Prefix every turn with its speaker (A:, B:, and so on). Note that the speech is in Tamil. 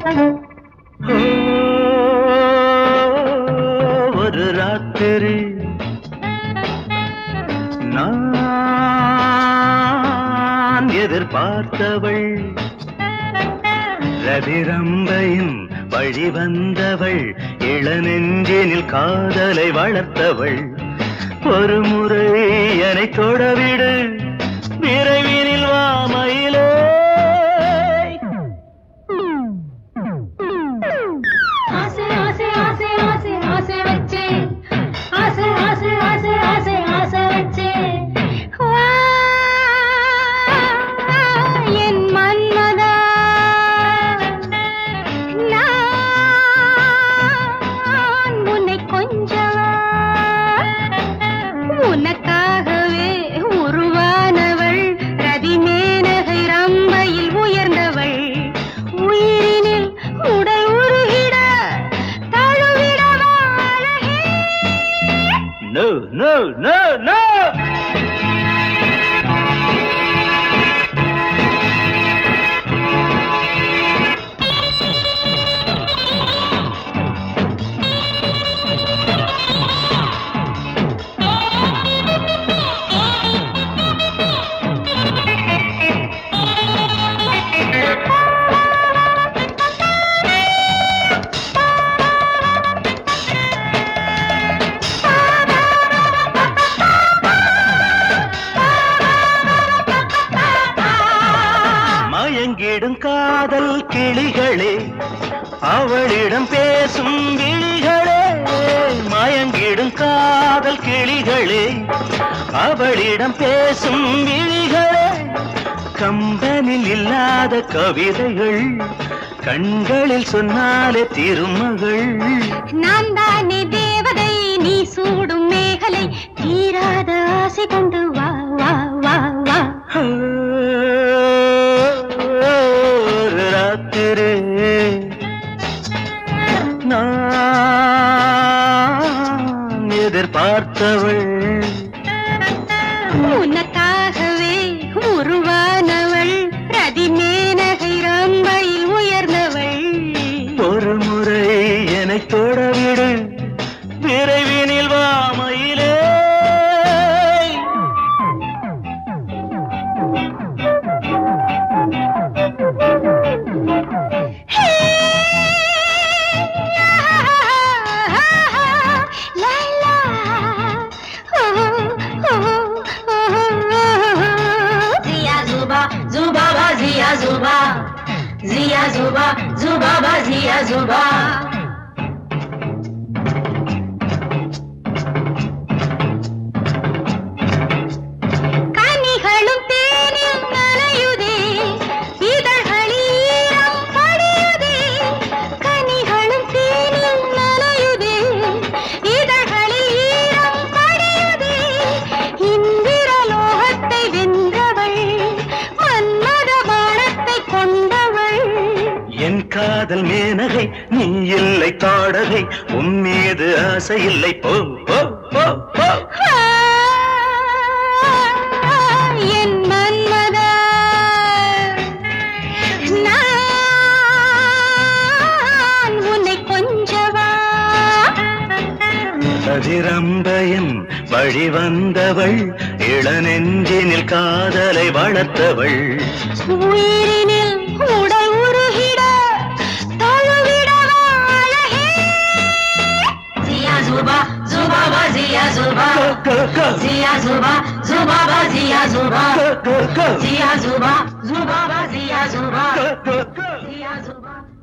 A: ஓ, ஒரு ராத்திரி நான் எதிர்பார்த்தவள் ரதிரம்பையும் வழி வந்தவள் இளநெஞ்சினில் காதலை வளர்த்தவள் ஒரு முறை என்னை தொடவிடு விரைவினில் வா மயிலே
B: ஆசை ஆசை ஆசை ஆசை ஆசை வச்சே ஆசை ஆசை ஆசை ஆசை ஆசை வச்சே வா, என் மன்மதா நான் உன்னை கொஞ்சவா உனக்காகவே உருவானவள் ரதிமேனகை ரம்பையில் உயர்ந்தவள் உயிரினில் உடல் உருகிட தழுவிடவா அழகே
A: நோ நோ நோ நோ மயங்கிடும் காதல் கிளிகளே அவளிடம் பேசும் விழிகளே மயங்கிடும் காதல் கிளிகளே அவளிடம் பேசும் விழிகளே கம்பனில் இல்லாத கவிதைகள் கண்களில் சொன்னாலே திருமகள்
B: நான் தானே தேவதை நீ சூடும் மேகலை தீராத ஆசை கொண்டு வா வா வா வா
A: ஒரு ராத்திரி நான் எதிர்பார்த்தவள்
B: உனக்காகவே உருவானவள் ரதிமேனகை ரம்பையில் உயர்ந்தவள்
A: ஒரு முறை என்னை தொடவிடு விரைவினில் வாமையிலே
B: Zia zuba, zuba ba zia zuba, zia zuba, zuba ba zia zuba. கனிகளும் தேனில் நனையுதே இதழ்களில் ஈரம் படியுதே கனிகளும் தேனில் நனையுதே இதழ்களில் ஈரம் படியுதே இந்திரலோகத்தை வென்றவள் மன்மத பாணத்தை கொண்டவள்
A: என் காதல் மேனகை நீ இல்லை தாடகை உன் மீது ஆசை இல்லை போ போ போ போ
B: ஆ, என் மன்மதா நான் உன்னை கொஞ்சவா
A: கதிரம்பயம் வழி வந்தவள் இளநெஞ்சினில் காதலை வளர்த்தவள்
B: உயிரினில் உடல் உருகிட தழுவிடவா அழகே ஜியா ஜுபா ஜுபா பா ஜியா ஜுபா
A: க, க,
B: ஜியா ஜுபா ஜுபா பா ஜியா ஜுபா
A: க, க, க,
B: ஜியா ஜுபா ஜுபா பா ஜியா ஜுபா
A: க, க, க.
B: ஜியா ஜுபா